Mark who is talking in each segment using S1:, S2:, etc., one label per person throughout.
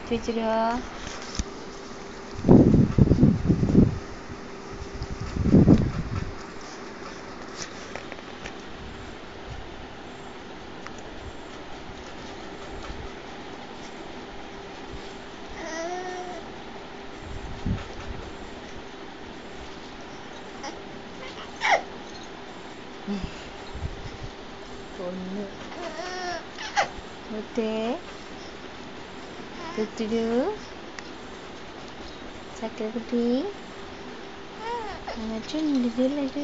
S1: ചോദിച്ചിരുവോ ഒന്ന് മുത്തേ തുത്തിരു ചക്കരക്കുട്ടി ചുണ്ടിലത്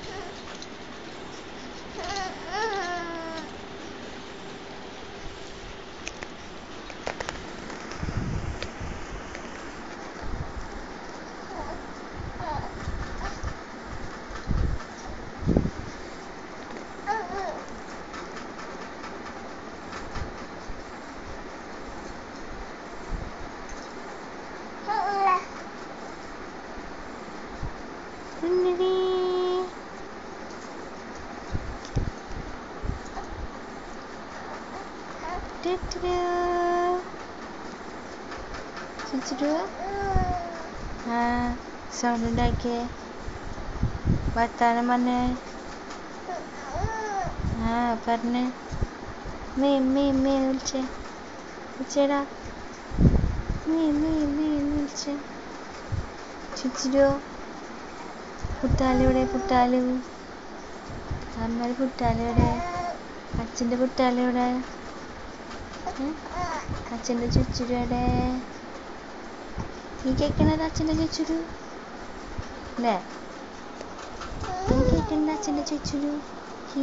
S1: സുന്ദരി ടുടുടു. ചുച്ചിട്ടു. ആ സൗണ്ട് ഉണ്ടാക്കിയേ വർത്താനം പറഞ്ഞേ ആ പറഞ്ഞേ മേ മേ മേ വിളിച്ചേ വിളിച്ചേടാ മേ മേ മേ എന്ന് വിളിച്ചേ ചുച്ചിരോ പുട്ടാലെവിടെ പുട്ടാല് അമ്മയുടെ പുട്ടാലെവിടെ അച്ഛൻ്റെ പുട്ടാലെവിടെ ഉം? അച്ഛൻ്റെ ചുച്ചുരു എവിടെ നീ കേൾക്കണത് അച്ഛൻ്റെ ചുച്ചുരു അല്ലേ നീ കേൾക്കണത് അച്ഛൻ്റെ ചുച്ചുരു ഹീ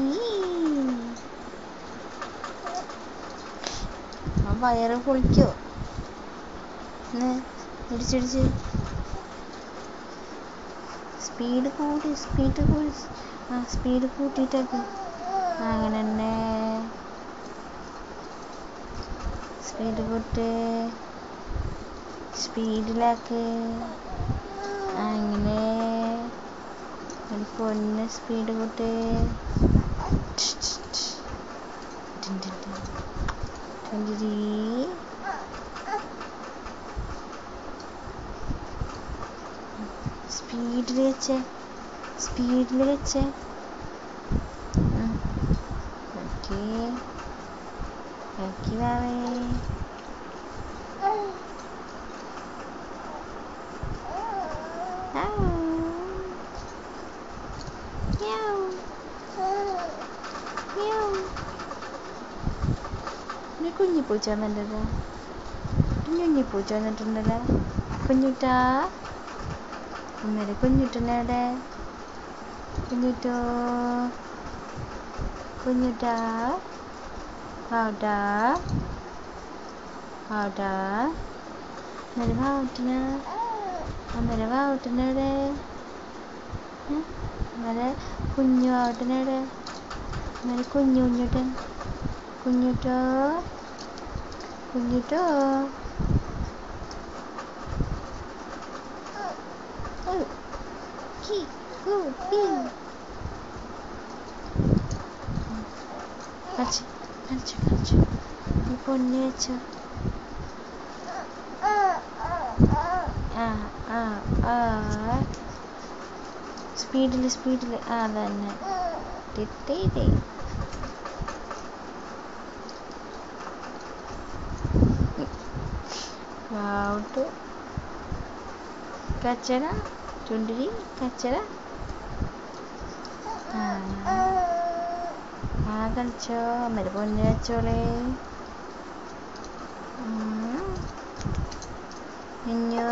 S1: ആ വയറ് പൊളിക്കോ എന്ന് ഇടിച്ചിടിച്ച് സ്പീഡ് കൂട്ടി സ്പീഡ് കൂടി ആ സ്പീഡ് കൂട്ടിയിട്ടൊക്കെ അങ്ങനെ തന്നെ സ്പീഡ് കൂട്ട് സ്പീഡിലാക്ക് അങ്ങനെ ഒരു പൊന്ന് സ്പീഡ് കൂട്ട് ട്വൻറ്റി സ്പീഡിൽ വെച്ചേ സ്പീഡിൽ വെച്ചേ ഓക്കെ ഓക്കെ വാവേ Meow. Meow. Meow. ഒരു കുഞ്ഞിപ്പൂച്ച വന്നിട്ടുണ്ടല്ലോ ഒരു കുഞ്ഞിപ്പൂച്ച വന്നിട്ടുണ്ടല്ലോ കുഞ്ഞുട്ടാ അമ്മയുടെ കുഞ്ഞുട്ടനവിടെ കുഞ്ഞുട്ടോ കുഞ്ഞുട്ടാ ആവട്ടാ ആവട്ടാ അമ്മയുടെ വാവട്ടിന അമ്മയുടെ വാവട്ടിനവിടെ അമ്മയുടെ കുഞ്ഞു വാവട്ടിനവിടെ അമ്മയുടെ കുഞ്ഞു Kunjuttan കുഞ്ഞുട്ടോ കുഞ്ഞുട്ടോ Oh, key, go, in. കളിച്ചു കളിച്ചു കളിച്ചു ഈ പൊന്നി വെച്ചോ ആ ആ ആ സ്പീഡിൽ സ്പീഡിൽ ആ അതന്നെ തിട്ടേ ഔട്ട് കച്ചട ചുണ്ടിരി കച്ചട ആ ആ കളിച്ചോ അമ്മര് പൊന്നു വെച്ചോളേ ഇഞ്ഞു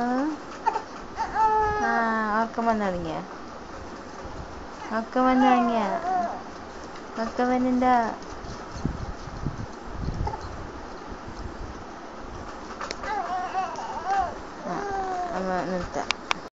S1: ആ ഉറക്കം വന്നു തുടങ്ങിയ ഉറക്കം വന്നു തുടങ്ങിയ ഉറക്കം വരുന്നുണ്ടോ ആ അമ്മ നിർത്താം